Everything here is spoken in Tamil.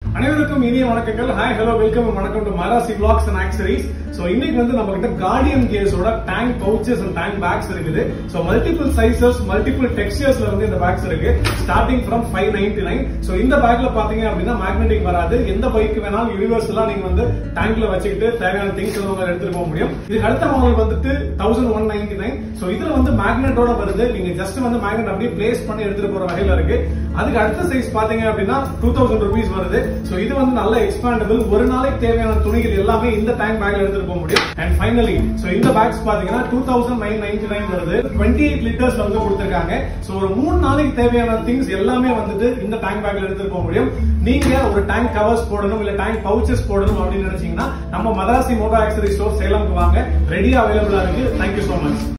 அனைவருக்கும் இனிய வணக்கங்கள் ஹாய் ஹலோ வெல்கம் வணக்கம் to Madrasi vlogs and accessories so இன்னைக்கு வந்து நம்ம கிட்ட கார்டியன் கேஸோட tank pouches and tank bags இருக்குது சோ மல்டிபிள் சைசஸ் மல்டிபிள் டெக்ஸ்டர்ஸ்ல வந்து இந்த பேக்ஸ் இருக்கு starting from five ninety nine so இந்த பேக்ல பாத்தீங்க அப்படின்னா மேக்னெட்டிக் வராது எந்த பைக் வேணாலும் யூனிவர்சலா நீங்க வந்து டேங்க்ல வச்சுக்கிட்டு தேவையான திங்ஸ் வந்து உங்களை எடுத்துட்டு போக முடியும் இதுக்கு அடுத்த மாடல் வந்துட்டு thousand one ninety nine so இதுல வந்து மேக்னெட்டோட வருது நீங்க ஜஸ்ட் வந்து மேக்னெட் அப்படியே பிளேஸ் பண்ணி எடுத்துட்டு போற வகையில இருக்கு அதுக்கு அடுத்த சைஸ் பாத்தீங்க அப்படின்னா டூ தௌசண்ட் ருபீஸ் வருது சோ இது வந்து நல்ல எக்ஸ்பாண்டபிள் ஒரு நாளைக்கு தேவையான துணிகள் எல்லாமே இந்த டேங்க் பேக்ல எடுத்துட்டு போக முடியும் அண்ட் ஃபைனலி சோ இந்த பேக்ஸ் பாத்தீங்கன்னா two thousand nine ninety nine வருது டுவெண்ட்டி எயிட் லிட்டர்ஸ் வந்து கொடுத்திருக்காங்க சோ ஒரு மூணு நாளைக்கு தேவையான திங்ஸ் எல்லாமே வந்துட்டு இந்த டேங்க் பேக்ல எடுத்துட்டு போக முடியும் நீங்க ஒரு டேங்க் கவர்ஸ் போடணும் இல்ல டேங்க் பவுச்சஸ் போடணும் அப்படின்னு நினைச்சீங்கன்னா நம்ம மதராசி மோட்டோ ஆக்சரி ஸ்டோர் சேலம்க்கு வாங்க ரெடியா அவைலபிளா இருக்கு தேங்க்யூ சோ மச்